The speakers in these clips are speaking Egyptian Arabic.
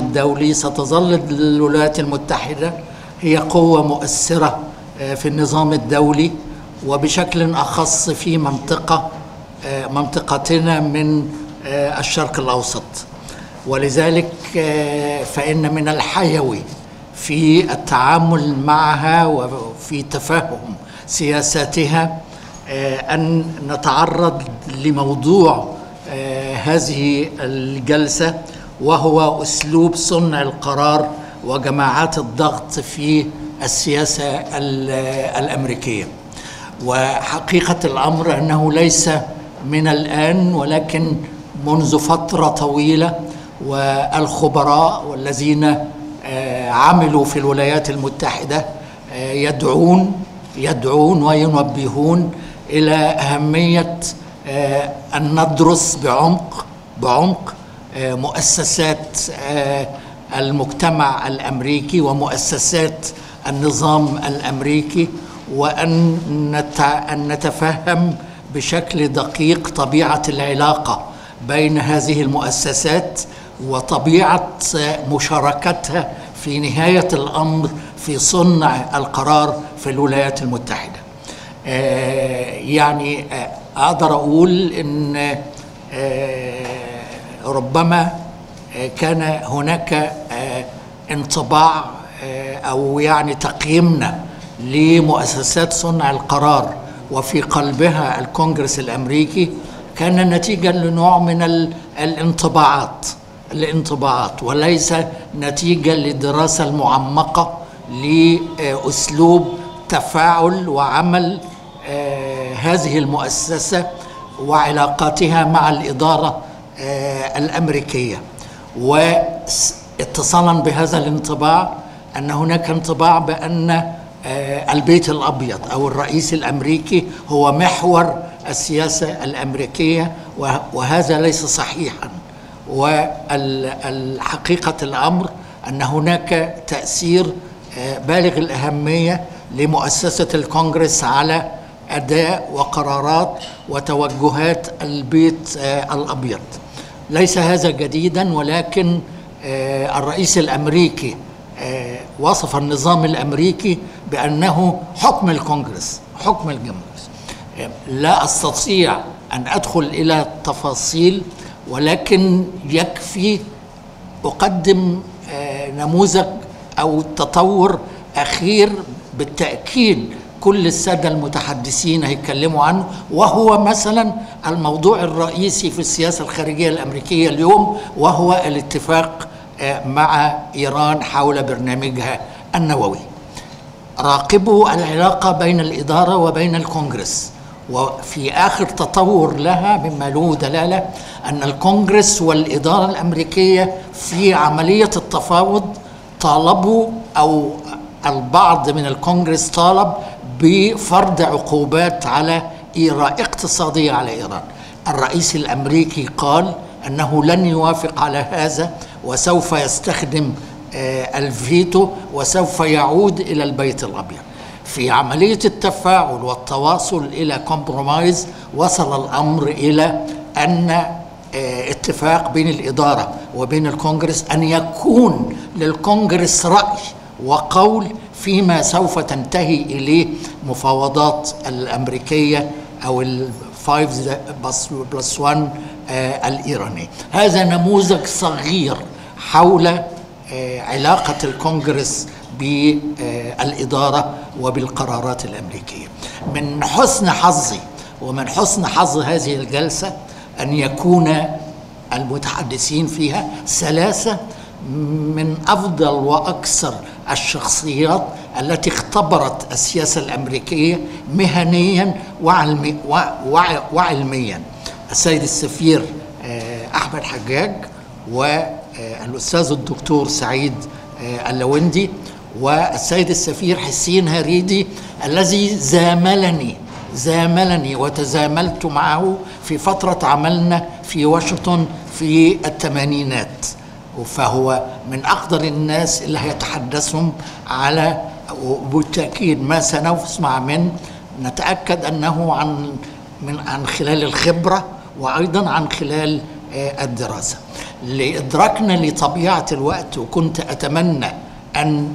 الدولي ستظل الولايات المتحدة هي قوة مؤثرة في النظام الدولي وبشكل أخص في منطقة منطقتنا من الشرق الأوسط ولذلك فإن من الحيوي في التعامل معها وفي تفهم سياساتها أن نتعرض لموضوع هذه الجلسة وهو أسلوب صنع القرار وجماعات الضغط في السياسة الأمريكية وحقيقة الأمر أنه ليس من الآن ولكن منذ فترة طويلة والخبراء والذين عملوا في الولايات المتحدة يدعون يدعون وينبهون إلى أهمية أن ندرس بعمق بعمق مؤسسات المجتمع الأمريكي ومؤسسات النظام الأمريكي وأن نتفهم بشكل دقيق طبيعة العلاقة بين هذه المؤسسات وطبيعة مشاركتها في نهاية الأمر في صنع القرار في الولايات المتحدة يعني أقدر أقول أن ربما كان هناك انطباع أو يعني تقييمنا لمؤسسات صنع القرار وفي قلبها الكونجرس الأمريكي كان نتيجة لنوع من الانطباعات الانطباعات وليس نتيجة للدراسة المعمقة لأسلوب تفاعل وعمل هذه المؤسسة وعلاقاتها مع الإدارة الأمريكية واتصالا بهذا الانطباع أن هناك انطباع بأن البيت الأبيض أو الرئيس الأمريكي هو محور السياسة الأمريكية وهذا ليس صحيحا والحقيقة الأمر أن هناك تأثير بالغ الأهمية لمؤسسة الكونغرس على أداء وقرارات وتوجهات البيت الأبيض ليس هذا جديدا ولكن الرئيس الأمريكي وصف النظام الأمريكي بأنه حكم الكونغرس حكم الكونغرس لا أستطيع أن أدخل إلى التفاصيل ولكن يكفي أقدم نموذج أو تطور أخير بالتأكيد كل السادة المتحدثين هيتكلموا عنه وهو مثلا الموضوع الرئيسي في السياسة الخارجية الأمريكية اليوم وهو الاتفاق مع إيران حول برنامجها النووي راقبوا العلاقة بين الإدارة وبين الكونغرس وفي آخر تطور لها مما له دلالة أن الكونغرس والإدارة الأمريكية في عملية التفاوض طالبوا أو البعض من الكونغرس طالب بفرض عقوبات على إيران اقتصادية على إيران الرئيس الأمريكي قال أنه لن يوافق على هذا وسوف يستخدم الفيتو وسوف يعود إلى البيت الأبيض في عملية التفاعل والتواصل إلى كومبرومايز وصل الأمر إلى أن اتفاق بين الإدارة وبين الكونغرس أن يكون للكونغرس رأي وقول فيما سوف تنتهي إليه مفاوضات الأمريكية أو الفايف بلس 1 الإيراني هذا نموذج صغير حول علاقة الكونغرس بالإدارة وبالقرارات الأمريكية من حسن حظي ومن حسن حظ هذه الجلسة أن يكون المتحدثين فيها ثلاثة من أفضل وأكثر الشخصيات التي اختبرت السياسة الأمريكية مهنيا وعلمي وعلميا السيد السفير أحمد حجاج والأستاذ الدكتور سعيد اللوندي والسيد السفير حسين هريدي الذي زاملني زاملني وتزاملت معه في فترة عملنا في واشنطن في الثمانينات فهو من أقدر الناس اللي هيتحدثهم على وبالتأكيد ما سنسمع منه نتأكد أنه عن من عن خلال الخبرة وأيضا عن خلال الدراسة لإدراكنا لطبيعة الوقت وكنت أتمنى أن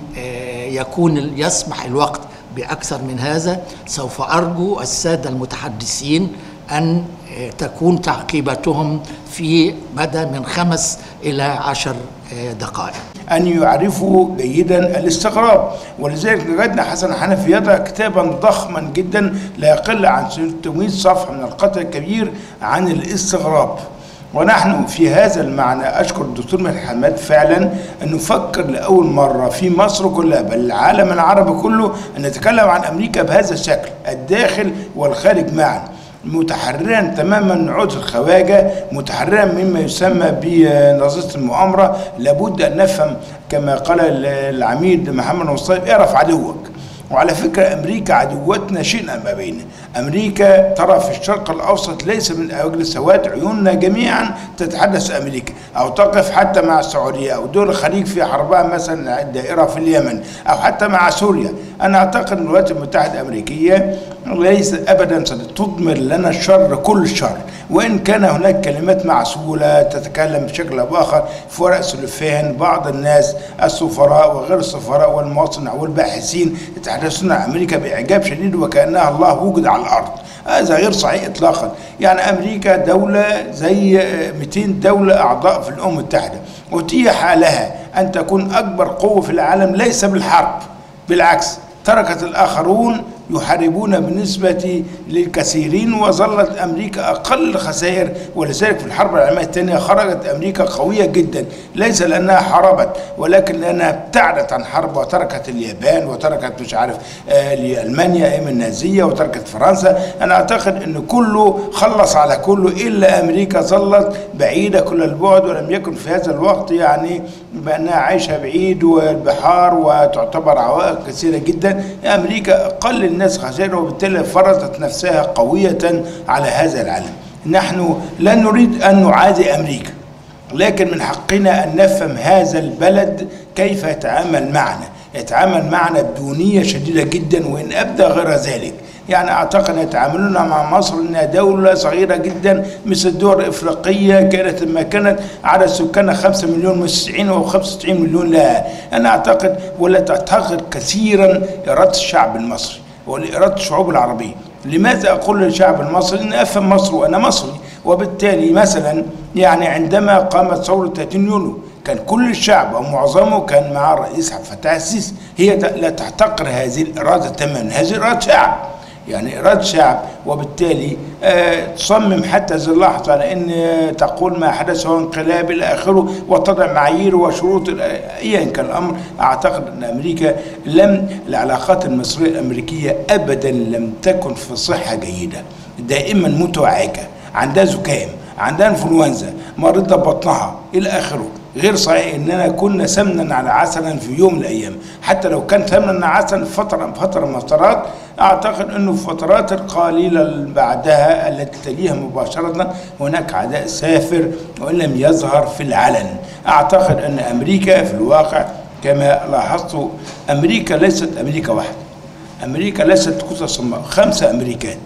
يكون يسمح الوقت بأكثر من هذا سوف أرجو السادة المتحدثين أن تكون تعقيباتهم في مدى من خمس إلى عشر دقائق أن يعرفوا جيدا الاستغراب ولذلك وجدنا حسن حنفي يضع كتابا ضخما جدا لا يقل عن 600 صفحة من القطع الكبير عن الاستغراب ونحن في هذا المعنى أشكر الدكتور مدحت حماد فعلا أن نفكر لأول مرة في مصر كلها بل العالم العربي كله أن نتكلم عن أمريكا بهذا الشكل الداخل والخارج معا متحررا تماما عود الخواجة متحررا مما يسمى بنظرية المؤامرة لابد أن نفهم كما قال العميد محمد مصطفى اعرف عدوك وعلى فكرة أمريكا عدوتنا شئنا ما بينه أمريكا ترى في الشرق الأوسط ليس من أجل سواد عيوننا جميعا تتحدث أمريكا أو تقف حتى مع السعودية أو دول الخليج في حربها مثلا الدائرة في اليمن أو حتى مع سوريا أنا أعتقد أن الولايات المتحدة الأمريكية ليس أبدا ستضمر لنا الشر كل الشر وإن كان هناك كلمات معسولة تتكلم بشكل أو بآخر في ورق سلفان بعض الناس السفراء وغير السفراء والمواطنين والباحثين يتحدثون عن أمريكا بإعجاب شديد وكأنها الله وجد على الأرض هذا غير صحيح إطلاقا يعني أمريكا دولة زي 200 دولة أعضاء في الأمم المتحدة أتيح لها أن تكون أكبر قوة في العالم ليس بالحرب بالعكس تركت الآخرون يحاربون بالنسبة للكثيرين وظلت أمريكا أقل الخسائر ولذلك في الحرب العالمية الثانية خرجت أمريكا قوية جدا ليس لأنها حاربت ولكن لأنها ابتعدت عن حرب وتركت اليابان وتركت مش عارف آه لألمانيا أيام النازية وتركت فرنسا أنا أعتقد أن كله خلص على كله إلا أمريكا ظلت بعيدة كل البعد ولم يكن في هذا الوقت يعني بأنها عايشة بعيد والبحار وتعتبر عوائق كثيرة جدا أمريكا أقل الناس خسائر وبالتالي فرضت نفسها قوية على هذا العالم نحن لا نريد أن نعادي أمريكا لكن من حقنا أن نفهم هذا البلد كيف يتعامل معنا يتعامل معنا بدونية شديدة جدا وإن أبدى غير ذلك يعني اعتقد يتعاملون مع مصر انها دوله صغيره جدا مثل الدول الافريقيه كانت لما كانت عدد سكانها 5 مليون من 90 او 95 مليون لها انا اعتقد ولا تعتقد كثيرا اراده الشعب المصري ولاراده الشعوب العربيه لماذا اقول للشعب المصري ان افهم مصر وانا مصري وبالتالي مثلا يعني عندما قامت ثوره 30 يونيو كان كل الشعب او معظمه كان مع الرئيس عبد الفتاح السيسي هي لا تحتقر هذه الاراده تماما هذه اراده شعب يعني إرادة شعب وبالتالي آه تصمم حتى هذه اللحظة على أن آه تقول ما حدث هو انقلاب إلى آخره وتضع معايير وشروط أيا كان الأمر أعتقد أن أمريكا لم العلاقات المصرية الأمريكية أبدا لم تكن في صحة جيدة دائما متوعكة عندها زكام عندها انفلونزا مريضة بطنها إلى آخره غير صحيح اننا كنا سمنا على عسلا في يوم من الايام حتى لو كان سمنا عسلا فتره فتره من الفترات اعتقد انه في الفترات القليله اللي بعدها التي تليها مباشره هناك عداء سافر وان لم يظهر في العلن اعتقد ان امريكا في الواقع كما لاحظت امريكا ليست امريكا واحده امريكا ليست قصص خمسه امريكات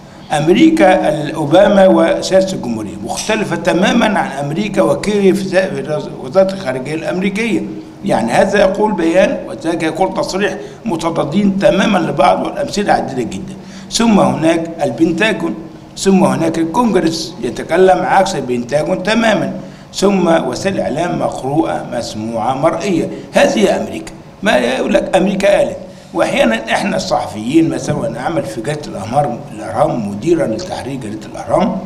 امريكا الاوباما وسياسه الجمهوريه مختلفه تماما عن امريكا وكيري في وزاره الخارجيه الامريكيه يعني هذا يقول بيان وذاك يقول تصريح متضادين تماما لبعض والامثله عديده جدا ثم هناك البنتاجون ثم هناك الكونجرس يتكلم عكس البنتاجون تماما ثم وسائل اعلام مقروءه مسموعه مرئيه هذه امريكا ما يقول لك امريكا قالت واحيانا احنا الصحفيين مثلا وانا اعمل في جريده الاهرام الاهرام مديرا لتحرير جريده الاهرام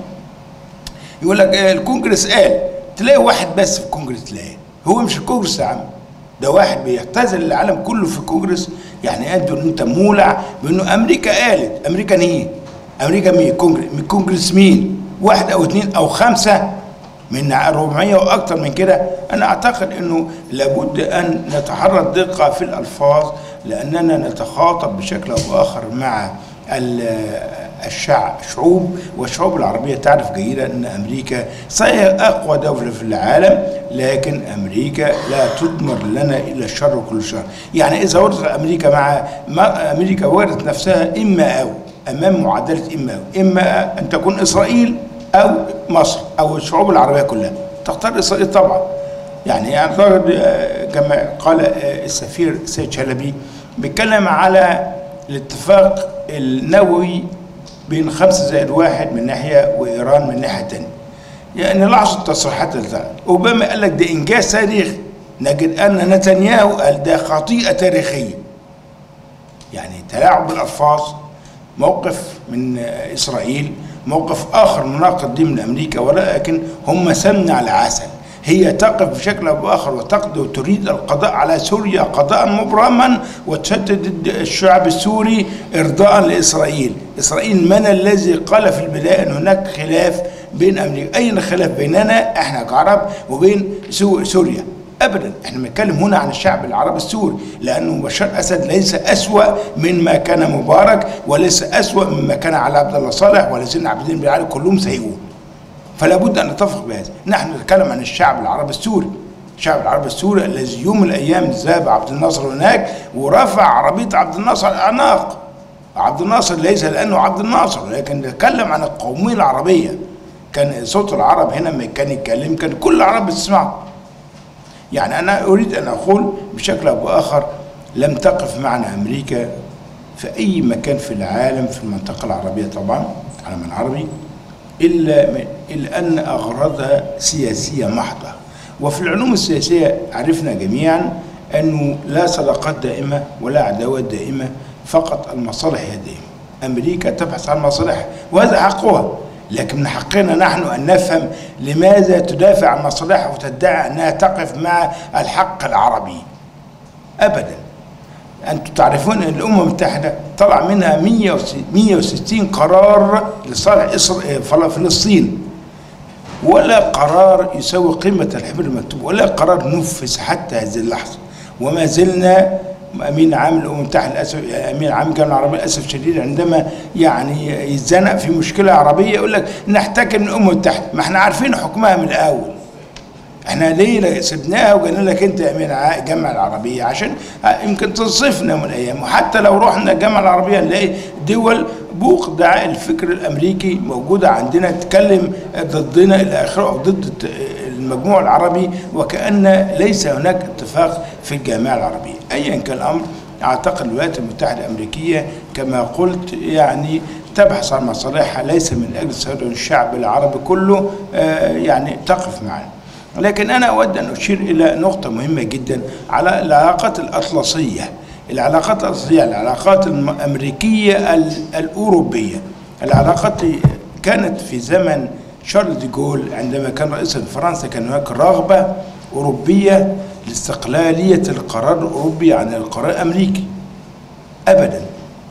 يقول لك الكونجرس قال تلاقي واحد بس في الكونجرس تلاقيه هو مش الكونجرس يا عم ده واحد بيختزل العالم كله في الكونجرس يعني قد ان انت مولع بانه امريكا قالت امريكا مين؟ امريكا مين؟ كونجرس من كونجرس مين؟ واحد او اثنين او خمسه من 400 واكثر من كده انا اعتقد انه لابد ان نتحرى الدقه في الالفاظ لاننا نتخاطب بشكل او باخر مع الشعب الشعوب والشعوب العربيه تعرف جيدا ان امريكا صحيح اقوى دوله في العالم لكن امريكا لا تضمر لنا الا الشر كل شر يعني اذا وردت امريكا مع ما امريكا وردت نفسها اما او امام معادله اما او اما ان تكون اسرائيل او مصر او الشعوب العربيه كلها تختار اسرائيل طبعا يعني اعتقد آه، كما قال آه، السفير سيد شلبي بيتكلم على الاتفاق النووي بين خمسة زائد واحد من ناحية وإيران من ناحية تانية يعني لاحظوا التصريحات اللي طلعت أوباما قال لك ده إنجاز تاريخي نجد أن نتنياهو قال ده خطيئة تاريخية يعني تلاعب بالألفاظ موقف من آه، إسرائيل موقف آخر مناقض دي من أمريكا ولكن هم سمنة على عسل هي تقف بشكل أو بآخر وتقضي وتريد القضاء على سوريا قضاء مبرما وتشتت الشعب السوري إرضاء لإسرائيل إسرائيل من الذي قال في البداية أن هناك خلاف بين أمريكا أين الخلاف بيننا إحنا كعرب وبين سو- سوريا ابدا احنا بنتكلم هنا عن الشعب العربي السوري لانه بشار اسد ليس اسوا مما كان مبارك وليس اسوا مما كان على عبد الله صالح ولا سيدنا عبد الدين بن علي كلهم سيئون فلا بد ان نتفق بهذا نحن نتكلم عن الشعب العربي السوري الشعب العربي السوري الذي يوم من الايام ذهب عبد الناصر هناك ورفع عربيه عبد الناصر الاعناق عبد الناصر ليس لانه عبد الناصر لكن نتكلم عن القوميه العربيه كان صوت العرب هنا لما كان يتكلم كان كل العرب بتسمعه يعني أنا أريد أن أقول بشكل أو بآخر لم تقف معنا أمريكا في أي مكان في العالم في المنطقة العربية طبعا العالم العربي إلا من إلا أن أغراضها سياسية محضة وفي العلوم السياسية عرفنا جميعا أنه لا صداقات دائمة ولا عداوات دائمة فقط المصالح هي دائمة أمريكا تبحث عن مصالحها وهذا حقها لكن من حقنا نحن أن نفهم لماذا تدافع عن مصالحها وتدعي أنها تقف مع الحق العربي أبدا أنتم تعرفون أن الأمم المتحدة طلع منها 160 قرار لصالح إسرائيل فلسطين ولا قرار يساوي قيمة الحبر المكتوب ولا قرار نفذ حتى هذه اللحظة وما زلنا امين عام الامم المتحده للاسف امين عام الجامعه العربيه للاسف الشديد عندما يعني يتزنق في مشكله عربيه يقول لك نحتكم من الامم المتحده ما احنا عارفين حكمها من الاول احنا ليه سبناها وقلنا لك انت يا امين الجامعه العربيه عشان يمكن تنصفنا من الايام وحتى لو رحنا الجامعه العربيه نلاقي دول بوق دعاء الفكر الامريكي موجوده عندنا تتكلم ضدنا الى اخره او ضد المجموع العربي وكان ليس هناك اتفاق في الجامعه العربيه ايا كان الامر اعتقد الولايات المتحده الامريكيه كما قلت يعني تبحث عن مصالحها ليس من اجل سيادة الشعب العربي كله آه يعني تقف معنا لكن انا اود ان اشير الى نقطه مهمه جدا على العلاقات الاطلسيه العلاقات الاطلسيه العلاقات الامريكيه الاوروبيه العلاقات كانت في زمن شارل دي جول عندما كان رئيسا لفرنسا كان هناك رغبه اوروبيه لاستقلاليه القرار الاوروبي عن القرار الامريكي ابدا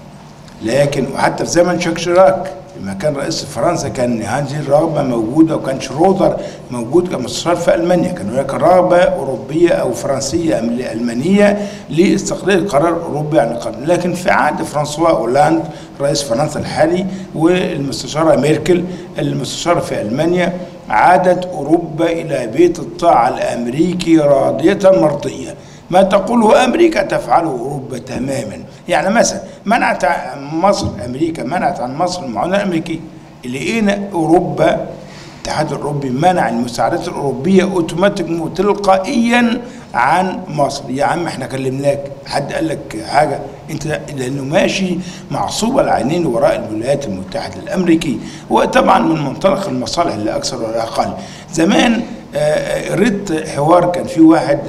لكن وحتى في زمن شاك شيراك لما كان رئيس فرنسا كان هذه الرغبه موجوده وكان شرودر موجود كمستشار في المانيا كان هناك رغبه اوروبيه او فرنسيه المانيه لاستقلال القرار الاوروبي عن القرن لكن في عهد فرانسوا اولاند رئيس فرنسا الحالي والمستشاره ميركل المستشاره في المانيا عادت اوروبا الى بيت الطاعه الامريكي راضيه مرضيه ما تقوله امريكا تفعله اوروبا تماما يعني مثلا منعت عن مصر امريكا منعت عن مصر المعونه الامريكيه لقينا اوروبا الاتحاد الاوروبي منع المساعدات الاوروبيه اوتوماتيك تلقائيا عن مصر يا عم احنا كلمناك حد قال لك حاجه انت لانه ماشي معصوب العينين وراء الولايات المتحده الامريكيه وطبعا من منطلق المصالح لا اكثر ولا اقل زمان قريت حوار كان في واحد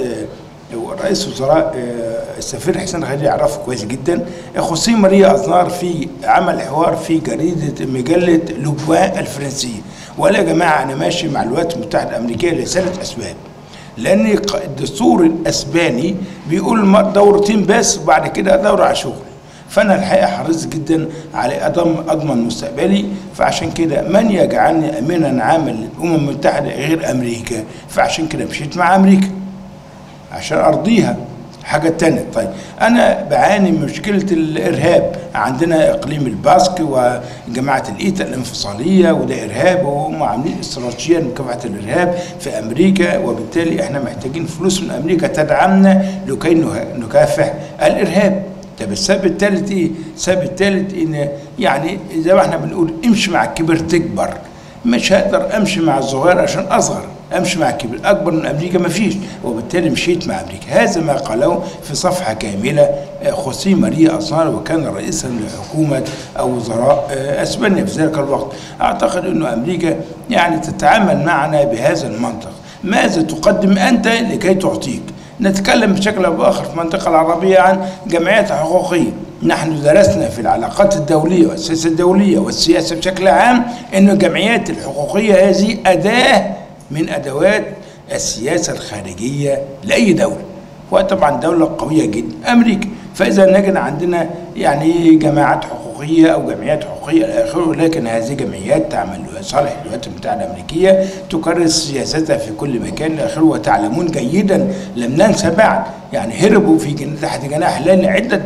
رئيس وزراء السفير حسين خليل يعرفه كويس جدا خوسيه ماريا ازنار في عمل حوار في جريده مجله لوبوان الفرنسيه وقال يا جماعه انا ماشي مع الولايات المتحده الامريكيه لثلاث اسباب لان الدستور الاسباني بيقول دورتين بس وبعد كده دوره على شغل فانا الحقيقه حريص جدا على أضم اضمن مستقبلي فعشان كده من يجعلني امينا عاما للامم المتحده غير امريكا فعشان كده مشيت مع امريكا عشان ارضيها حاجة تانية طيب أنا بعاني من مشكلة الإرهاب عندنا إقليم الباسك وجماعة الإيتا الانفصالية وده إرهاب وهم عاملين استراتيجية لمكافحة الإرهاب في أمريكا وبالتالي إحنا محتاجين فلوس من أمريكا تدعمنا لكي نكافح الإرهاب طب السبب الثالث إيه؟ السبب الثالث إن يعني زي ما إحنا بنقول امشي مع الكبير تكبر مش هقدر امشي مع الصغير عشان اصغر امشي مع الكبير اكبر من امريكا ما فيش وبالتالي مشيت مع امريكا هذا ما قاله في صفحه كامله خوسيه ماريا اصار وكان رئيسا لحكومه او وزراء اسبانيا في ذلك الوقت اعتقد انه امريكا يعني تتعامل معنا بهذا المنطق ماذا تقدم انت لكي تعطيك نتكلم بشكل او باخر في المنطقه العربيه عن جمعيات حقوقيه نحن درسنا في العلاقات الدولية والسياسة الدولية والسياسة بشكل عام أن الجمعيات الحقوقية هذه أداة من أدوات السياسة الخارجية لأي دولة وطبعا دولة قوية جدا أمريكا فإذا نجد عندنا يعني جماعات حقوقية أو جمعيات حقوقية إلى آخره لكن هذه جمعيات تعمل لصالح الولايات المتحدة الأمريكية تكرس سياستها في كل مكان إلى آخره وتعلمون جيدا لم ننسى بعد يعني هربوا في جن... تحت جناح هلال عدة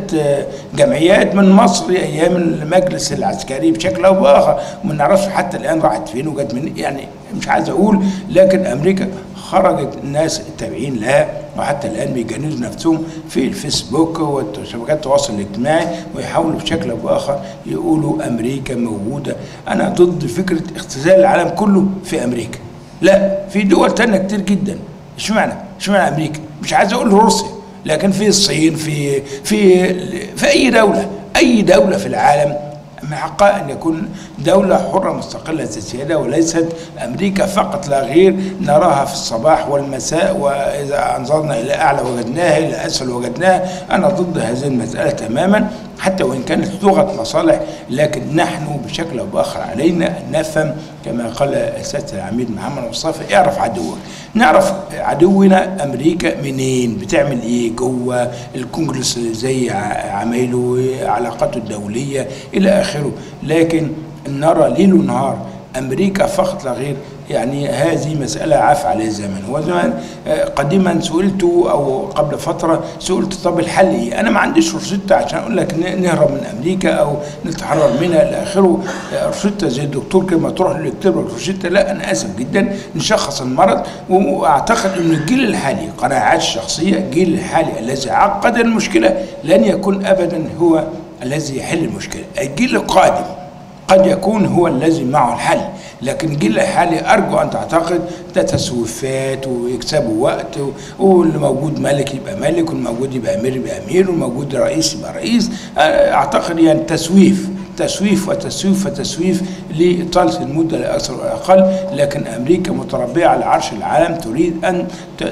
جمعيات من مصر أيام المجلس العسكري بشكل أو بآخر وما نعرفش حتى الآن راحت فين وجت من يعني مش عايز أقول لكن أمريكا خرجت الناس التابعين لها وحتى الان بيجندوا نفسهم في الفيسبوك وشبكات التواصل الاجتماعي ويحاولوا بشكل او باخر يقولوا امريكا موجوده انا ضد فكره اختزال العالم كله في امريكا لا في دول تانية كتير جدا اشمعنى اشمعنى امريكا مش عايز اقول روسيا لكن في الصين في في في اي دوله اي دوله في العالم من حقها ان يكون دوله حره مستقله ذات سياده وليست امريكا فقط لا غير نراها في الصباح والمساء واذا انظرنا الى اعلى وجدناها الى اسفل وجدناها انا ضد هذه المساله تماما حتى وان كانت لغه مصالح لكن نحن بشكل او باخر علينا ان نفهم كما قال السيد العميد محمد مصطفى اعرف عدوك نعرف عدونا امريكا منين بتعمل ايه جوه الكونجرس زي عمايله علاقاته الدوليه الى اخره لكن نرى ليل ونهار امريكا فقط لا غير يعني هذه مسألة عاف عليها الزمن وزمان قديما سئلت أو قبل فترة سئلت طب الحل إيه؟ أنا ما عنديش روشتة عشان أقول لك نهرب من أمريكا أو نتحرر منها إلى آخره روشتة زي الدكتور كما تروح للدكتور روشتة لا أنا آسف جدا نشخص المرض وأعتقد أن الجيل الحالي قناعات الشخصية الجيل الحالي الذي عقد المشكلة لن يكون أبدا هو الذي يحل المشكلة الجيل القادم قد يكون هو الذي معه الحل لكن الجيل الحالي ارجو ان تعتقد ده تسويفات ويكسبوا وقت واللي موجود ملك يبقى ملك والموجود يبقى امير يبقى امير والموجود رئيس يبقى رئيس اعتقد يعني تسويف تسويف وتسويف وتسويف لإطالة المدة لأكثر وأقل لكن أمريكا متربعة على عرش العالم تريد أن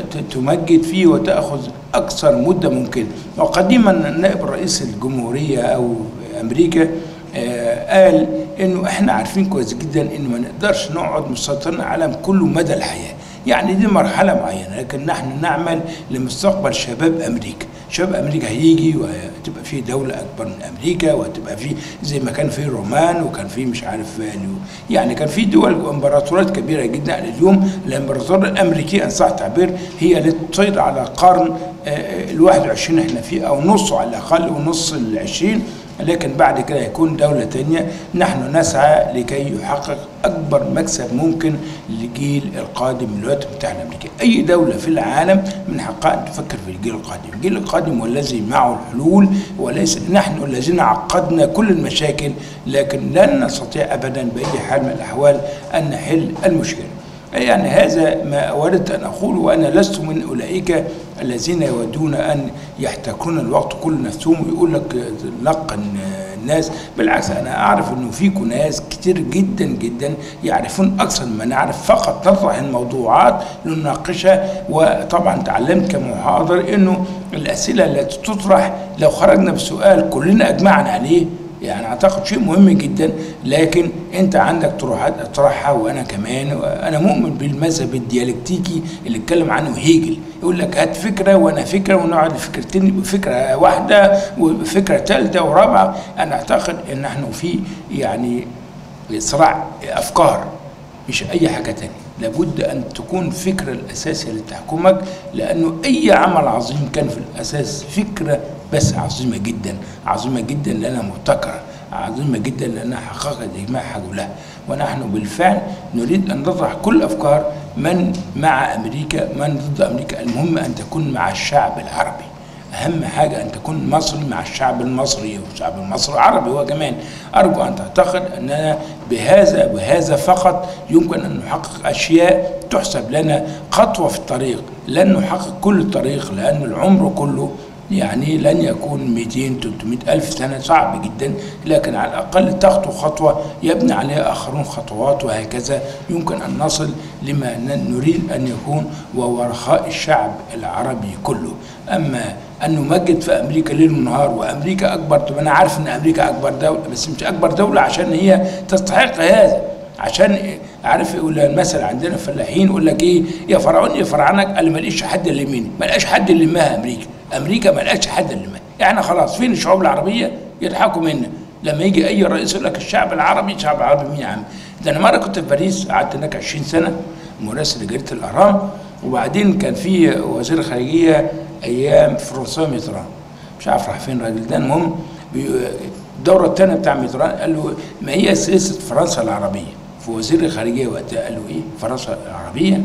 تمجد فيه وتأخذ أكثر مدة ممكنة وقديما نائب رئيس الجمهورية أو أمريكا آه قال انه احنا عارفين كويس جدا انه ما نقدرش نقعد مسيطرين على العالم كله مدى الحياه يعني دي مرحله معينه لكن نحن نعمل لمستقبل شباب امريكا شباب امريكا هيجي وتبقى في دوله اكبر من امريكا وتبقى في زي ما كان في رومان وكان في مش عارف يعني كان في دول وامبراطورات كبيره جدا اليوم الامبراطوريه الامريكيه ان صح التعبير هي اللي تسيطر على القرن ال 21 احنا فيه او نصه على الاقل ونص ال 20 لكن بعد كده يكون دولة تانية نحن نسعى لكي يحقق أكبر مكسب ممكن للجيل القادم من الولايات المتحدة الأمريكية أي دولة في العالم من حقها أن تفكر في الجيل القادم الجيل القادم هو الذي معه الحلول وليس نحن الذين عقدنا كل المشاكل لكن لن نستطيع أبدا بأي حال من الأحوال أن نحل المشكلة يعني هذا ما أردت أن أقول وأنا لست من أولئك الذين يودون أن يحتكرون الوقت كل نفسهم ويقول لك لقن الناس بالعكس أنا أعرف أنه فيكم ناس كتير جدا جدا يعرفون أكثر مما نعرف فقط نطرح الموضوعات لنناقشها وطبعا تعلمت كمحاضر أنه الأسئلة التي تطرح لو خرجنا بسؤال كلنا أجمعنا عليه يعني اعتقد شيء مهم جدا لكن انت عندك طروحات اطرحها وانا كمان انا مؤمن بالمذهب الديالكتيكي اللي اتكلم عنه هيجل يقول لك هات فكره وانا فكره ونقعد فكرتين بفكره واحده وفكره ثالثه ورابعه انا اعتقد ان نحن في يعني صراع افكار مش اي حاجه تانية لابد ان تكون الفكره الاساسيه اللي تحكمك لانه اي عمل عظيم كان في الاساس فكره بس عظيمه جدا عظيمه جدا لانها مبتكره عظيمه جدا لانها حققت اجماع حولها ونحن بالفعل نريد ان نطرح كل افكار من مع امريكا من ضد امريكا المهم ان تكون مع الشعب العربي اهم حاجه ان تكون مصري مع الشعب المصري والشعب المصري عربي هو كمان ارجو ان تعتقد اننا بهذا وهذا فقط يمكن ان نحقق اشياء تحسب لنا خطوه في الطريق لن نحقق كل الطريق لان العمر كله يعني لن يكون 200 300 ألف سنة صعب جدا لكن على الأقل تخطو خطوة يبني عليها آخرون خطوات وهكذا يمكن أن نصل لما ن- نريد أن يكون وهو رخاء الشعب العربي كله أما أن نمجد في أمريكا ليل ونهار وأمريكا أكبر طب أنا عارف أن أمريكا أكبر دولة بس مش أكبر دولة عشان هي تستحق هذا عشان إيه؟ عارف يقول المثل عندنا فلاحين يقول لك ايه يا فرعون يا فرعنك قال ما لقيش حد يلمني ما لقاش حد يلمها امريكا امريكا ما لقاش حد يلمها احنا خلاص فين الشعوب العربيه يضحكوا منا لما يجي اي رئيس يقول لك الشعب العربي الشعب العربي مين يا عم ده انا مره كنت في باريس قعدت هناك 20 سنه مراسل جريده الاهرام وبعدين كان في وزير الخارجيه ايام فرنسوا ميتران مش عارف راح فين الراجل ده المهم بي- الدوره الثانيه بتاع ميتران قال له ما هي سياسه فرنسا العربيه في وزير الخارجيه وقتها قال له ايه فرنسا العربيه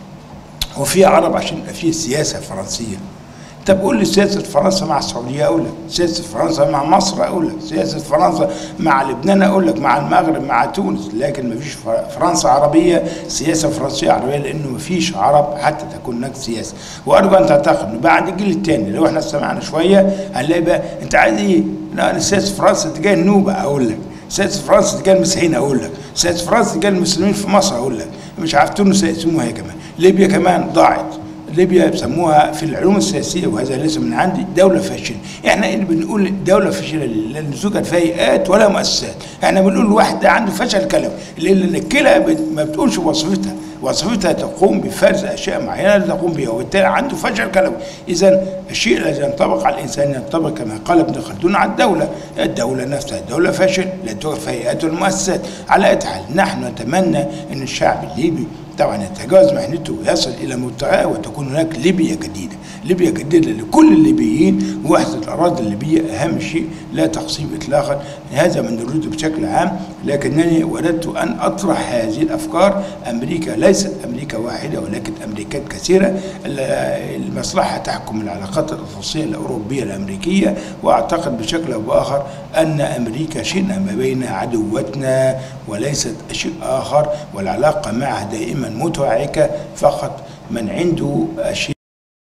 هو في عرب عشان يبقى في سياسه فرنسيه طب قول لي سياسه فرنسا مع السعوديه اقول لك سياسه فرنسا مع مصر اقول لك سياسه فرنسا مع لبنان اقول لك مع المغرب مع تونس لكن ما فيش فرنسا عربيه سياسه فرنسيه عربيه لانه ما فيش عرب حتى تكون هناك سياسه وارجو ان تعتقد انه بعد الجيل الثاني لو احنا سمعنا شويه هنلاقي بقى انت عايز ايه؟ لا انا سياسه فرنسا تجاه النوبه اقول لك سياسه فرنسا تجاه المسيحيين اقول لك سياسه فرنسا تجاه المسلمين في مصر اقول لك مش عارف تونس يقسموها هي كمان ليبيا كمان ضاعت ليبيا بيسموها في العلوم السياسيه وهذا ليس من عندي دوله فاشله احنا اللي بنقول دوله فاشله ليه؟ لان توجد فيها هيئات ولا مؤسسات احنا بنقول واحد ده عنده فشل كلوي لان الكلى بت- ما بتقولش وظيفتها وظيفتها تقوم بفرز اشياء معينه لا تقوم بها وبالتالي عنده فشل كلوي اذا الشيء الذي ينطبق على الانسان ينطبق كما قال ابن خلدون على الدوله الدوله نفسها الدوله فاشل لا توجد فيها هيئات والمؤسسات على اي حال نحن نتمنى ان الشعب الليبي طبعا يتجاوز محنته ويصل الى منتهى وتكون هناك ليبيا جديده، ليبيا جديده لكل الليبيين وحده الاراضي الليبيه اهم شيء لا تقسيم اطلاقا، هذا ما نريده بشكل عام، لكنني وردت ان اطرح هذه الافكار، امريكا ليست امريكا واحده ولكن امريكات كثيره، ال- المصلحه تحكم العلاقات الاساسيه الاوروبيه الامريكيه، واعتقد بشكل او باخر ان امريكا شئنا ما بين عدوتنا وليست شيء اخر والعلاقه معها دائما متوعكه فقط من عنده اشياء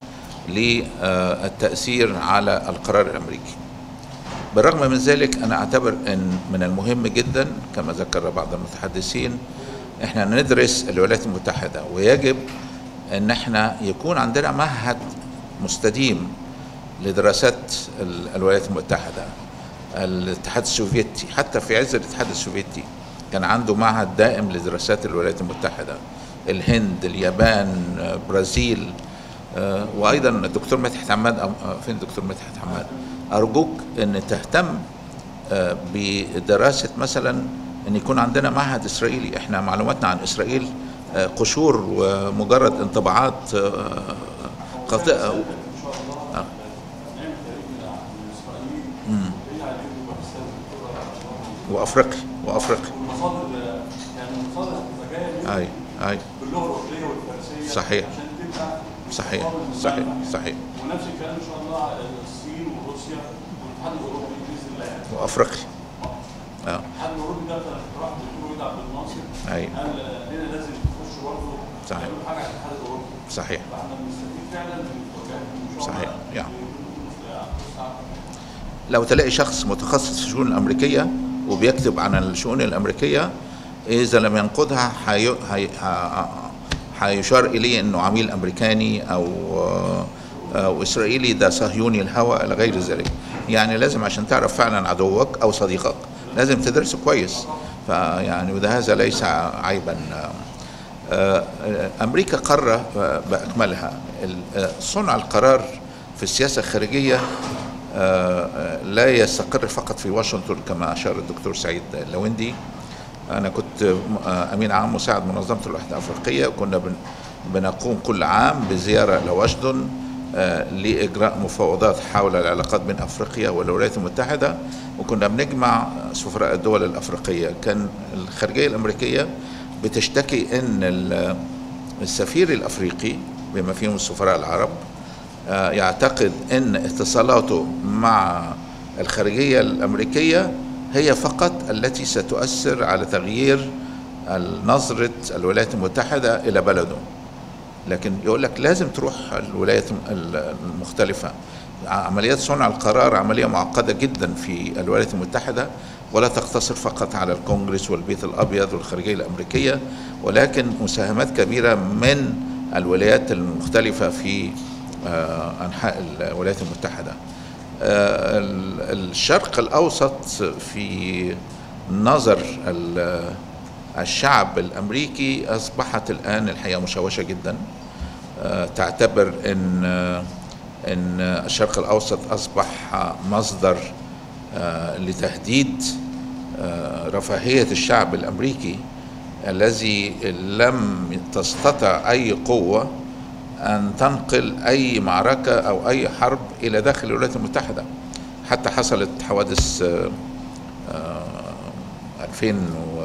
للتأثير على القرار الأمريكي بالرغم من ذلك أنا أعتبر أن من المهم جدا كما ذكر بعض المتحدثين إحنا ندرس الولايات المتحدة ويجب أن إحنا يكون عندنا معهد مستديم لدراسات ال- الولايات المتحدة الاتحاد السوفيتي حتى في عز الاتحاد السوفيتي كان عنده معهد دائم لدراسات الولايات المتحدة الهند اليابان آه، برازيل آه، وايضا الدكتور مدحت حماد أو- آه، فين الدكتور مدحت حماد ارجوك ان تهتم آه، بدراسه مثلا ان يكون عندنا معهد اسرائيلي احنا معلوماتنا عن اسرائيل آه، قشور ومجرد انطباعات آه، خاطئه آه. مم. وافريقيا وافريقيا المصادر يعني المصادر هتبقى جايه اي اي باللغه الاوروبيه والفارسيه صحيح. عشان تبقى صحيح مصادر صحيح متنوعة. صحيح ونفس الكلام ان شاء الله الصين وروسيا والاتحاد الاوروبي باذن الله يعني وافريقيا اه الاتحاد الاوروبي ده كان اقتراح الدكتور ودع عبد الناصر أي. قال لنا لازم نخش برضه صحيح. نعمل حاجه على الاتحاد الاوروبي صحيح فاحنا بنستفيد فعلا من الوجهات ان شاء الله صحيح. يعني. يعني لو تلاقي شخص متخصص في الشؤون الأمريكية وبيكتب عن الشؤون الأمريكية إذا لم ينقدها حي... حي... ح- حيشار إليه أنه عميل أمريكاني أو أو إسرائيلي ده صهيوني الهوى إلى غير ذلك يعني لازم عشان تعرف فعلا عدوك أو صديقك لازم تدرسه كويس فيعني وده هذا ليس عيبا آه، آه، أمريكا قارة آه، بأكملها ال- آه، صنع القرار في السياسة الخارجية آه، آه، لا يستقر فقط في واشنطن كما أشار الدكتور سعيد لويندي أنا كنت آه، أمين عام مساعد منظمة الوحدة الأفريقية وكنا بن- بنقوم كل عام بزيارة لواشنطن آه، لإجراء مفاوضات حول العلاقات بين أفريقيا والولايات المتحدة وكنا بنجمع سفراء الدول الأفريقية كان الخارجية الأمريكية بتشتكي أن ال- السفير الأفريقي بما فيهم السفراء العرب آه، يعتقد ان اتصالاته مع الخارجيه الامريكيه هي فقط التي ستؤثر على تغيير نظره الولايات المتحده الى بلده لكن يقول لك لازم تروح الولايات المختلفه عمليات صنع القرار عمليه معقده جدا في الولايات المتحده ولا تقتصر فقط على الكونغرس والبيت الابيض والخارجيه الامريكيه ولكن مساهمات كبيره من الولايات المختلفه في آه، انحاء الولايات المتحده آه، ال- الشرق الاوسط في نظر ال- الشعب الامريكي اصبحت الان الحقيقه مشوشه جدا آه، تعتبر ان آه، ان الشرق الاوسط اصبح مصدر آه، لتهديد آه، رفاهيه الشعب الامريكي الذي لم تستطع اي قوه ان تنقل اي معركه او اي حرب الى داخل الولايات المتحده حتى حصلت حوادث آه، آه، 2000 و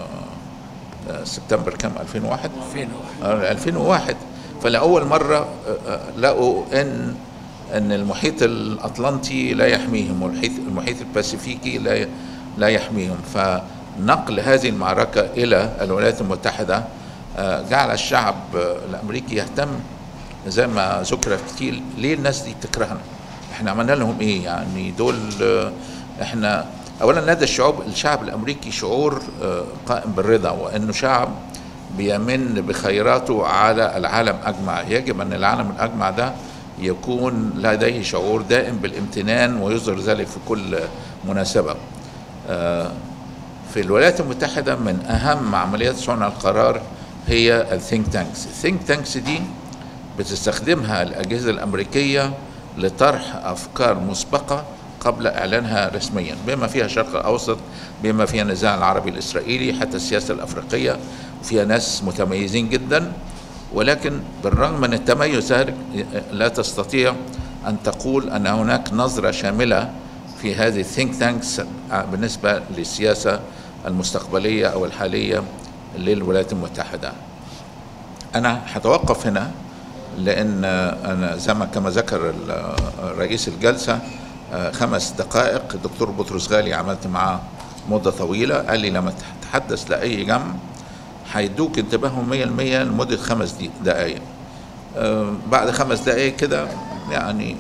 آه، سبتمبر كم 2001 آه، 2001 فلأول مرة آه، آه، لقوا إن إن المحيط الأطلنطي لا يحميهم والمحيط المحيط الباسيفيكي لا ي- لا يحميهم فنقل هذه المعركة إلى الولايات المتحدة آه، جعل الشعب آه، الأمريكي يهتم زي ما ذكر كتير ليه الناس دي بتكرهنا احنا عملنا لهم ايه يعني دول آه، احنا اولا لدى الشعوب الشعب الامريكي شعور آه، قائم بالرضا وانه شعب بيمن بخيراته على العالم اجمع يجب ان العالم الاجمع ده يكون لديه شعور دائم بالامتنان ويظهر ذلك في كل مناسبه آه، في الولايات المتحدة من أهم عمليات صنع القرار هي الثينك تانكس الثينك تانكس دي بتستخدمها الأجهزة الأمريكية لطرح أفكار مسبقة قبل إعلانها رسميا بما فيها الشرق الأوسط بما فيها النزاع العربي الإسرائيلي حتى السياسة الأفريقية فيها ناس متميزين جدا ولكن بالرغم من التميز ذلك لا تستطيع أن تقول أن هناك نظرة شاملة في هذه الثينك تانكس بالنسبة للسياسة المستقبلية أو الحالية للولايات المتحدة أنا هتوقف هنا لأن أنا زي ما كما ذكر ال- رئيس الجلسة آه، خمس دقائق الدكتور بطرس غالي عملت معاه مدة طويلة قال لي لما تتحدث لأي جمع هيدوك انتباههم 100% لمدة خمس دي- دقائق آه، بعد خمس دقائق كده يعني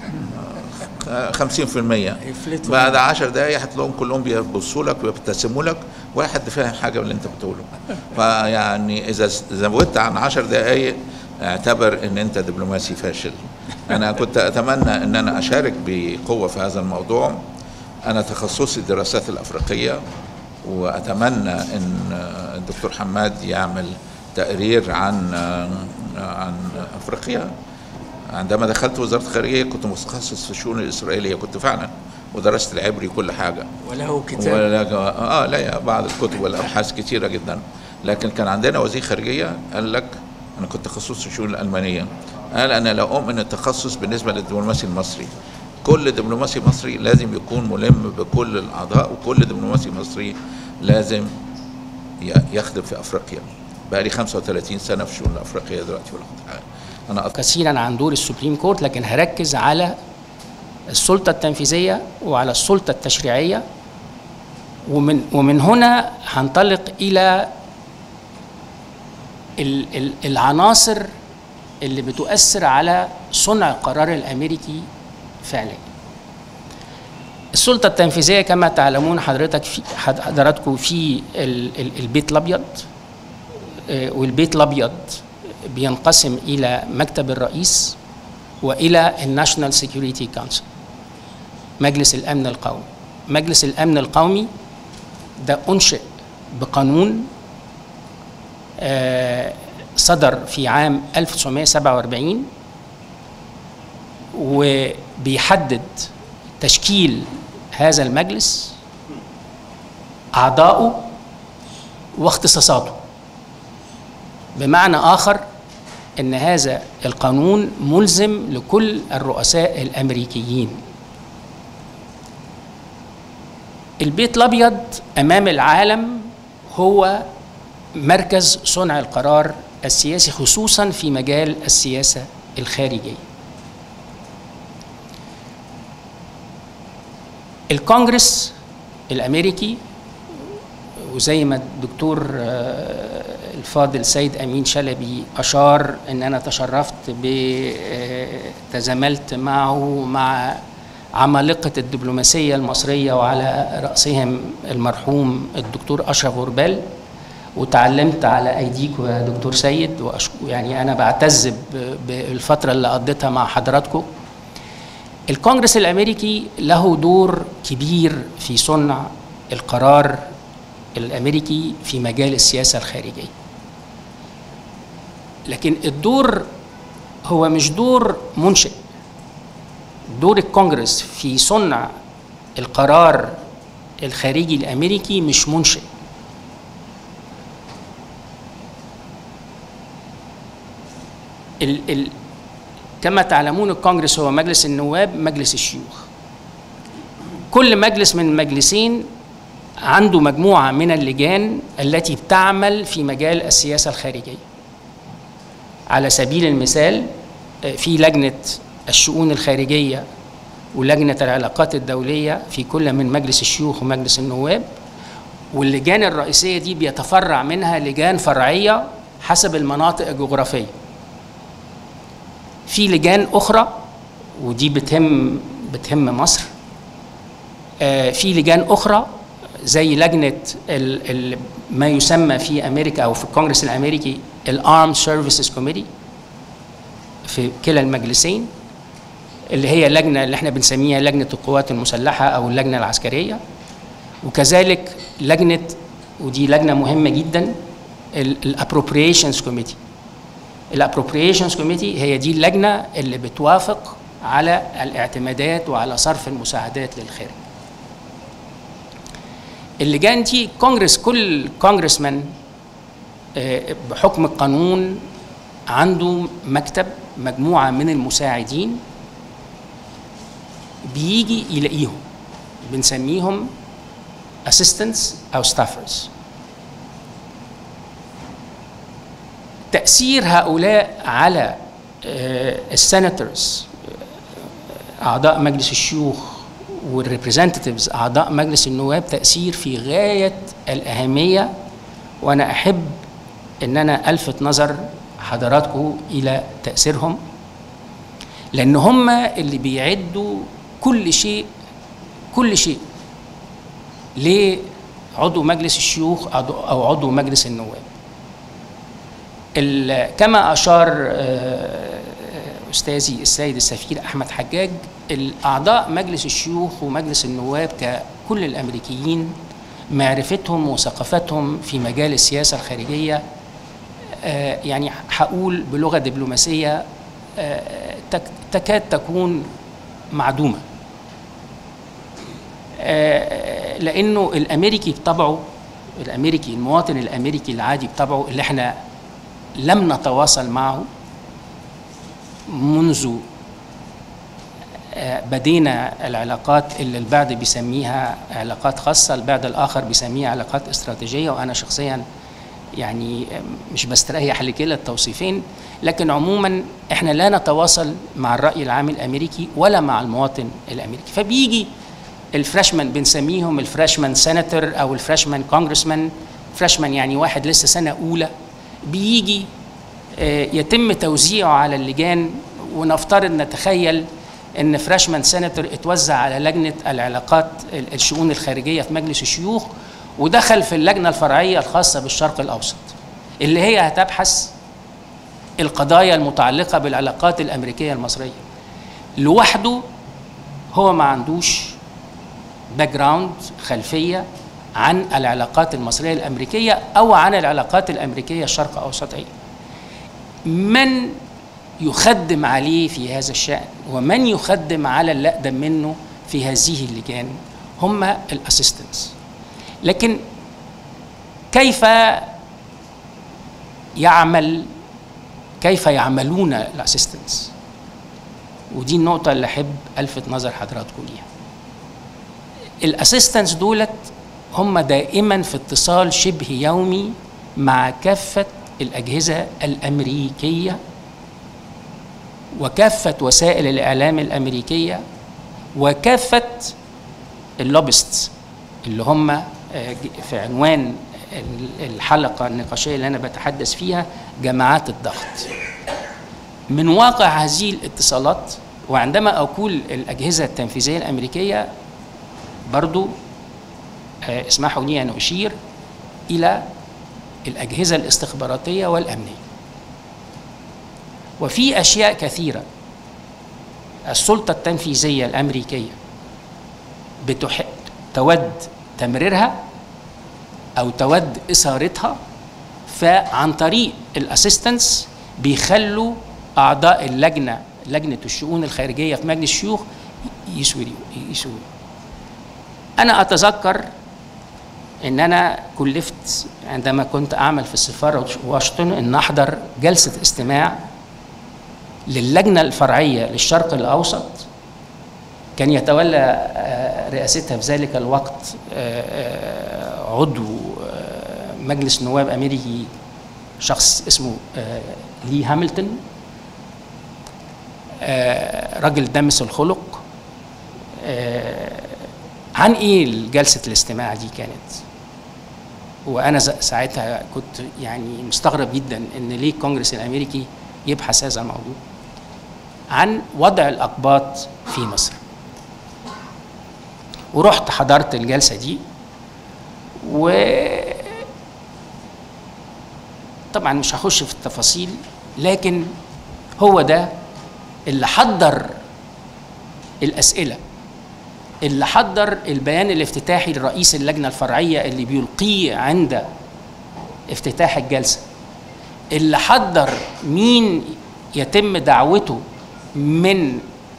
آه، 50% يفلتوا بعد عشر دقايق هتلاقيهم كلهم بيبصوا لك ويبتسموا لك ولا حد فاهم حاجه من اللي انت بتقوله فيعني اذا زودت عن عشر دقايق اعتبر ان انت دبلوماسي فاشل انا كنت اتمنى ان انا اشارك بقوه في هذا الموضوع انا تخصصي الدراسات الافريقيه واتمنى ان الدكتور حماد يعمل تقرير عن عن افريقيا عندما دخلت وزاره الخارجيه كنت متخصص في الشؤون الاسرائيليه كنت فعلا ودرست العبري كل حاجه وله كتاب ولا اه لا يا بعض الكتب والابحاث كثيره جدا لكن كان عندنا وزير خارجيه قال لك انا كنت تخصص في الشؤون الالمانيه قال انا لا اؤمن التخصص بالنسبه للدبلوماسي المصري كل دبلوماسي مصري لازم يكون ملم بكل الاعضاء وكل دبلوماسي مصري لازم ي- يخدم في افريقيا بقى لي 35 سنه في الشؤون الافريقيه دلوقتي في الوقت الحالي انا أط- كثيرا عن دور السوبريم كورت لكن هركز على السلطة التنفيذية وعلى السلطة التشريعية ومن ومن هنا هنطلق إلى ال- ال- العناصر اللي بتؤثر على صنع القرار الأمريكي فعليا السلطة التنفيذية كما تعلمون حضرتك في حضراتكم في ال- ال- البيت الأبيض آه، والبيت الأبيض بينقسم إلى مكتب الرئيس وإلى الناشونال سيكيورتي كونسل مجلس الأمن القومي مجلس الأمن القومي ده أنشئ بقانون آه، صدر في عام 1947 وبيحدد تشكيل هذا المجلس أعضاؤه واختصاصاته بمعنى آخر أن هذا القانون ملزم لكل الرؤساء الأمريكيين البيت الأبيض أمام العالم هو مركز صنع القرار السياسي خصوصا في مجال السياسة الخارجية الكونجرس الامريكي وزي ما الدكتور آه، الفاضل سيد امين شلبي اشار ان انا تشرفت ب تزاملت معه مع عمالقه الدبلوماسيه المصريه وعلى راسهم المرحوم الدكتور اشرف غربال وتعلمت على ايديكم يا دكتور سيد وأشك- يعني انا بعتز ب- بالفتره اللي قضيتها مع حضراتكم الكونجرس الامريكي له دور كبير في صنع القرار الامريكي في مجال السياسه الخارجيه لكن الدور هو مش دور منشئ دور الكونجرس في صنع القرار الخارجي الامريكي مش منشئ ال ال كما تعلمون الكونجرس هو مجلس النواب مجلس الشيوخ كل مجلس من المجلسين عنده مجموعة من اللجان التي بتعمل في مجال السياسة الخارجية على سبيل المثال آه، في لجنة الشؤون الخارجية ولجنة العلاقات الدولية في كل من مجلس الشيوخ ومجلس النواب واللجان الرئيسية دي بيتفرع منها لجان فرعية حسب المناطق الجغرافية في لجان أخرى ودي بتهم بتهم مصر آه، في لجان أخرى زي لجنة ال ال ما يسمى في أمريكا أو في الكونجرس الأمريكي الارم سيرفيسز كوميتي في كلا المجلسين اللي هي لجنة اللي احنا بنسميها لجنة القوات المسلحة أو اللجنة العسكرية وكذلك لجنة ودي لجنة مهمة جدا الابروبريشنز كوميتي الابروبريشنز كوميتي هي دي اللجنة اللي بتوافق على الاعتمادات وعلى صرف المساعدات للخارج اللجان دي كونجرس كل كونجرسمان آه، بحكم القانون عنده مكتب مجموعة من المساعدين بيجي يلاقيهم بنسميهم assistants أو staffers تأثير هؤلاء على السناتورز أعضاء مجلس الشيوخ والريبريزنتيفز أعضاء مجلس النواب تأثير في غاية الأهمية وأنا أحب إن أنا ألفت نظر حضراتكم إلى تأثيرهم لأن هم اللي بيعدوا كل شيء كل شيء لعضو مجلس الشيوخ أو- أو عضو مجلس النواب ال- كما أشار آه، أستاذي السيد السفير أحمد حجاج الأعضاء مجلس الشيوخ ومجلس النواب ككل الأمريكيين معرفتهم وثقافتهم في مجال السياسة الخارجية آه، يعني هقول بلغة دبلوماسية آه، تك- تكاد تكون معدومة آه، لأنه الأمريكي بطبعه الأمريكي المواطن الأمريكي العادي بطبعه اللي احنا لم نتواصل معه منذ آه، بدينا العلاقات اللي البعض بيسميها علاقات خاصة البعض الآخر بيسميها علاقات استراتيجية وأنا شخصيا يعني آه، مش بستريح لكلا التوصيفين لكن عموما احنا لا نتواصل مع الرأي العام الأمريكي ولا مع المواطن الأمريكي فبيجي الفريشمان بنسميهم الفريشمان سيناتور أو الفريشمان كونجرسمان فريشمان يعني واحد لسه سنة أولى بيجي آه، يتم توزيعه على اللجان ونفترض نتخيل ان فريشمان سيناتور اتوزع على لجنه العلاقات ال- الشؤون الخارجيه في مجلس الشيوخ ودخل في اللجنه الفرعيه الخاصه بالشرق الاوسط اللي هي هتبحث القضايا المتعلقه بالعلاقات الامريكيه المصريه لوحده هو ما عندوش باك جراوند خلفيه عن العلاقات المصريه الامريكيه او عن العلاقات الامريكيه الشرق اوسطيه من يخدم عليه في هذا الشأن ومن يخدم على اللي أقدم منه في هذه اللجان هم الاسيستنتس لكن كيف يعمل كيف يعملون الاسيستنتس ودي النقطة اللي أحب ألفت نظر حضراتكم ليها الاسيستنتس دولت هم دائما في اتصال شبه يومي مع كافة الأجهزة الأمريكية وكافة وسائل الإعلام الأمريكية وكافة اللوبست اللي هم آه، ج- في عنوان ال- الحلقة النقاشية اللي أنا بتحدث فيها جماعات الضغط من واقع هذه الاتصالات وعندما أقول الأجهزة التنفيذية الأمريكية برضو آه، اسمحوا لي أن أشير إلى الأجهزة الاستخباراتية والأمنية وفي أشياء كثيرة السلطة التنفيذية الأمريكية بتح... تود تمريرها أو تود إثارتها فعن طريق الأسيستنس بيخلوا أعضاء اللجنة لجنة الشؤون الخارجية في مجلس الشيوخ يسوروا يسوروا أنا أتذكر ان انا كلفت عندما كنت اعمل في السفاره واشنطن ان احضر جلسه استماع للجنه الفرعيه للشرق الاوسط كان يتولى آه، رئاستها في ذلك الوقت آه، آه، عضو آه، مجلس نواب امريكي شخص اسمه آه، لي هامilton آه، راجل دمس الخلق آه، عن ايه جلسه الاستماع دي كانت وانا ز- ساعتها كنت يعني مستغرب جدا ان ليه الكونجرس الامريكي يبحث هذا الموضوع عن وضع الاقباط في مصر ورحت حضرت الجلسه دي و طبعا مش هخش في التفاصيل لكن هو ده اللي حضر الاسئله اللي حضر البيان الافتتاحي لرئيس اللجنه الفرعيه اللي بيلقيه عند افتتاح الجلسه اللي حضر مين يتم دعوته من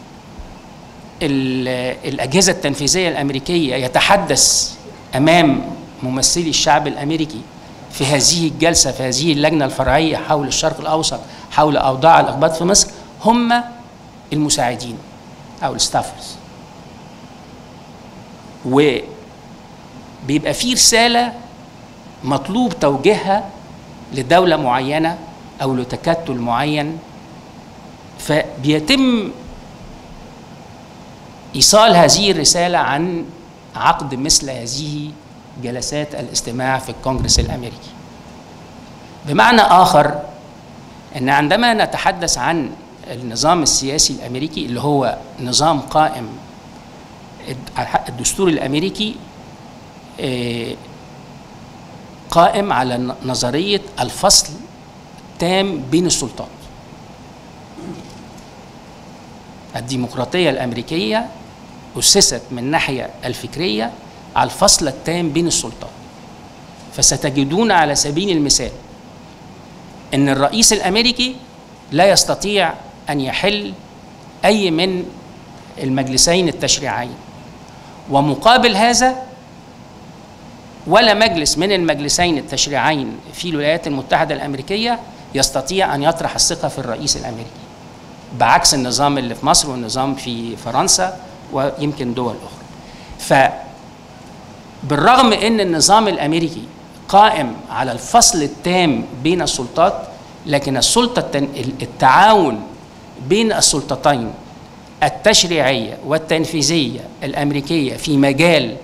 ال- الاجهزه التنفيذيه الامريكيه يتحدث امام ممثلي الشعب الامريكي في هذه الجلسه في هذه اللجنه الفرعيه حول الشرق الاوسط حول اوضاع الاقباط في مصر هم المساعدين او الستافرز وبيبقى في رسالة مطلوب توجيهها لدولة معينة أو لتكتل معين فبيتم إيصال هذه الرسالة عن عقد مثل هذه جلسات الاستماع في الكونغرس الأمريكي بمعنى آخر أن عندما نتحدث عن النظام السياسي الأمريكي اللي هو نظام قائم الدستور الامريكي آه، قائم على ن- نظريه الفصل التام بين السلطات الديمقراطيه الامريكيه اسست من الناحيه الفكريه على الفصل التام بين السلطات فستجدون على سبيل المثال ان الرئيس الامريكي لا يستطيع ان يحل اي من المجلسين التشريعيين ومقابل هذا ولا مجلس من المجلسين التشريعيين في الولايات المتحدة الأمريكية يستطيع أن يطرح الثقة في الرئيس الأمريكي بعكس النظام اللي في مصر والنظام في فرنسا ويمكن دول أخرى فبالرغم أن النظام الأمريكي قائم على الفصل التام بين السلطات لكن السلطة التن- التعاون بين السلطتين التشريعية والتنفيذية الأمريكية في مجال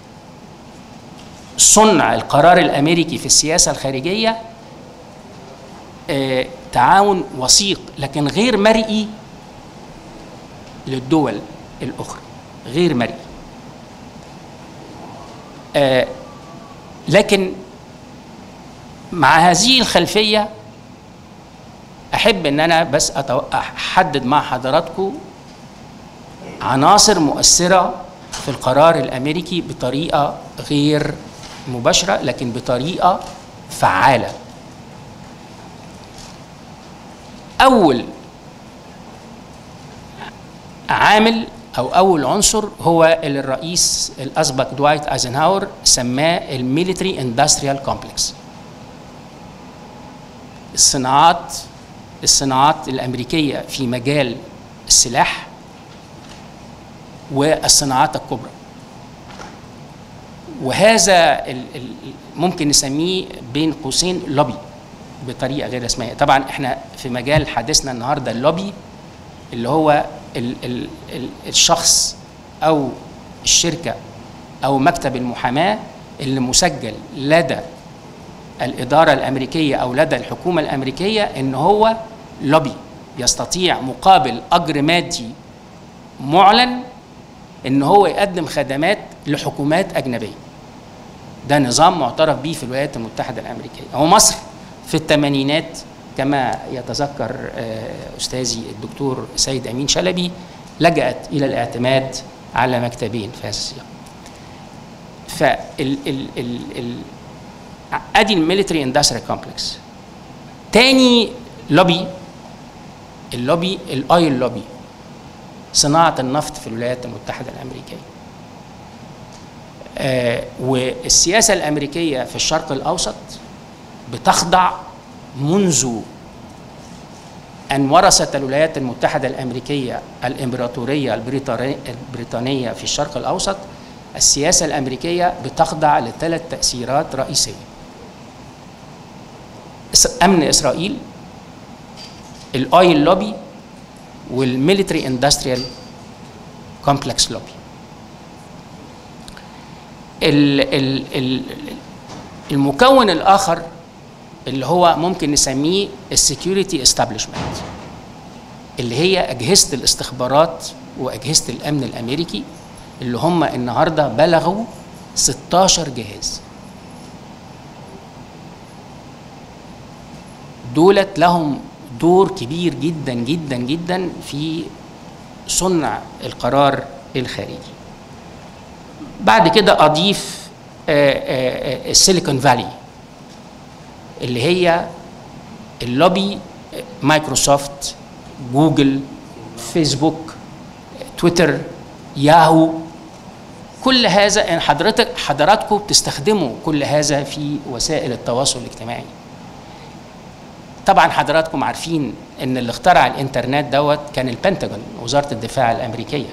صنع القرار الأمريكي في السياسة الخارجية آه، تعاون وثيق لكن غير مرئي للدول الأخرى غير مرئي آه، لكن مع هذه الخلفية أحب أن أنا بس أتو- أحدد مع حضراتكم عناصر مؤثرة في القرار الأمريكي بطريقة غير مباشرة لكن بطريقة فعالة أول عامل أو أول عنصر هو اللي الرئيس الأسبق دوايت أيزنهاور سماه الميليتري اندستريال كومبلكس الصناعات الصناعات الأمريكية في مجال السلاح والصناعات الكبرى وهذا ال- ال- ممكن نسميه بين قوسين لوبي بطريقه غير رسميه طبعا احنا في مجال حديثنا النهارده اللوبي اللي هو ال ال ال الشخص او الشركه او مكتب المحاماه اللي مسجل لدى الاداره الامريكيه او لدى الحكومه الامريكيه ان هو لوبي يستطيع مقابل اجر مادي معلن ان هو يقدم خدمات لحكومات اجنبيه ده نظام معترف به في الولايات المتحده الامريكيه هو مصر في الثمانينات كما يتذكر آه، استاذي الدكتور سيد امين شلبي لجأت الى الاعتماد على مكتبين في هذا السياق فال ال ال ال ادي الميليتري اندستريال كومبلكس تاني لوبي اللوبي الاويل لوبي صناعه النفط في الولايات المتحده الامريكيه آه والسياسه الامريكيه في الشرق الاوسط بتخضع منذ أن ورثت الولايات المتحدة الأمريكية الإمبراطورية البريطاني- البريطانية في الشرق الأوسط السياسة الأمريكية بتخضع لثلاث تأثيرات رئيسية إس- أمن إسرائيل الأويل لوبي والميليتري اندستريال كومبلكس لوبي ال ال ال المكون الآخر اللي هو ممكن نسميه السكيورتي استابليشمنت اللي هي أجهزة الاستخبارات وأجهزة الأمن الأمريكي اللي هم النهارده بلغوا 16 جهاز دولت لهم دور كبير جدا جدا جدا في صنع القرار الخارجي بعد كده اضيف السيليكون فالي اللي هي اللوبي مايكروسوفت جوجل فيسبوك تويتر ياهو كل هذا ان حضرتك حضراتكم بتستخدموا كل هذا في وسائل التواصل الاجتماعي طبعا حضراتكم عارفين ان اللي اخترع الانترنت دوت كان البنتاجون وزاره الدفاع الامريكيه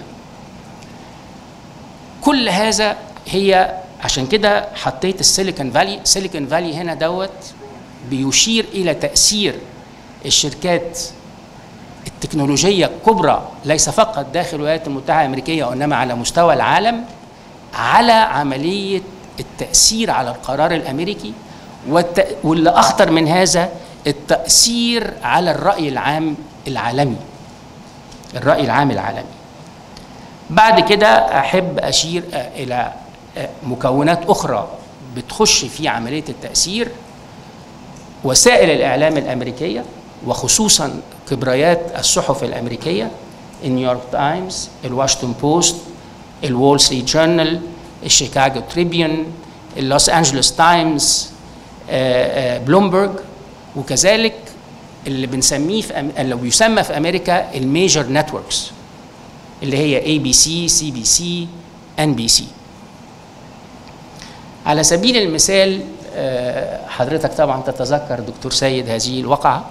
كل هذا هي عشان كده حطيت السيليكون فالي سيليكون فالي هنا دوت بيشير الى تاثير الشركات التكنولوجيه الكبرى ليس فقط داخل الولايات المتحده الامريكيه وانما على مستوى العالم على عمليه التاثير على القرار الامريكي والت... واللي اخطر من هذا التاثير على الراي العام العالمي الراي العام العالمي بعد كده احب اشير الى مكونات اخرى بتخش في عمليه التاثير وسائل الاعلام الامريكيه وخصوصا كبريات الصحف الامريكيه النيويورك تايمز الواشنطن بوست الول ستريت جورنال الشيكاغو تريبيون اللوس انجلوس تايمز بلومبرج وكذلك اللي بنسميه في أم... اللي بيسمى في امريكا الميجر نتوركس اللي هي اي بي سي سي بي سي ان بي سي على سبيل المثال حضرتك طبعا تتذكر دكتور سيد هذه الواقعه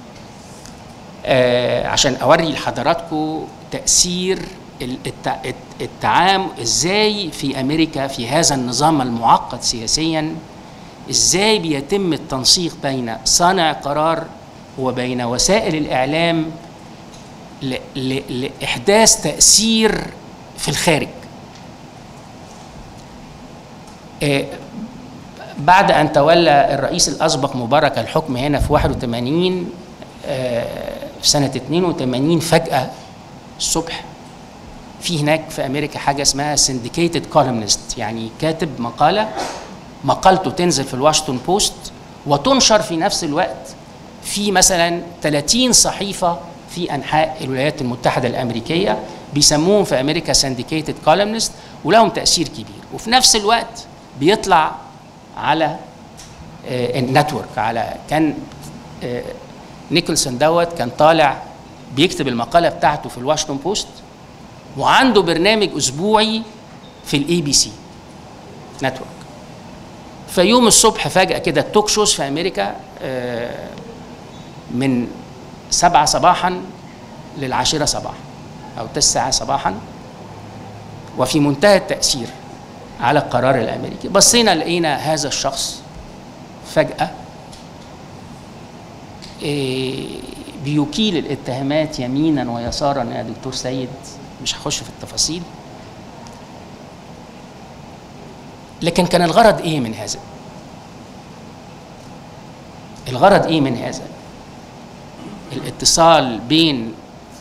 عشان اوري لحضراتكم تاثير التعامل ازاي في امريكا في هذا النظام المعقد سياسيا ازاي بيتم التنسيق بين صانع قرار وبين وسائل الاعلام لاحداث تاثير في الخارج بعد ان تولى الرئيس الاسبق مبارك الحكم هنا في 81 في سنه 82 فجاه الصبح في هناك في امريكا حاجه اسمها سنديكيتد كولمنست يعني كاتب مقاله مقالته تنزل في الواشنطن بوست وتنشر في نفس الوقت في مثلا 30 صحيفه في انحاء الولايات المتحده الامريكيه بيسموهم في امريكا سنديكيتد كولمنست ولهم تاثير كبير وفي نفس الوقت بيطلع على النتورك على كان نيكلسون دوت كان طالع بيكتب المقاله بتاعته في الواشنطن بوست وعنده برنامج اسبوعي في الاي بي سي نتورك فيوم الصبح فجاه كده التوك شوز في امريكا من سبعة صباحا للعاشرة صباحا أو تسعة صباحا وفي منتهى التأثير على القرار الأمريكي بصينا لقينا هذا الشخص فجأة بيكيل الاتهامات يمينا ويسارا يا دكتور سيد مش هخش في التفاصيل لكن كان الغرض ايه من هذا الغرض ايه من هذا الاتصال بين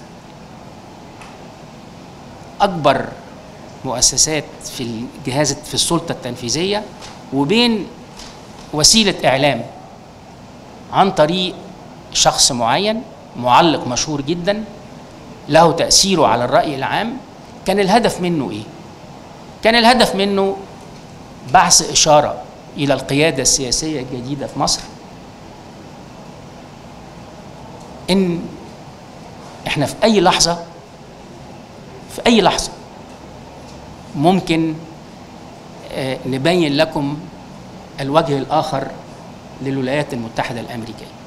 اكبر مؤسسات في الجهاز في السلطه التنفيذيه وبين وسيله اعلام عن طريق شخص معين معلق مشهور جدا له تاثيره على الراي العام كان الهدف منه ايه كان الهدف منه بعث اشاره الى القياده السياسيه الجديده في مصر ان احنا في اي لحظه في اي لحظه ممكن آه، نبين لكم الوجه الاخر للولايات المتحده الامريكيه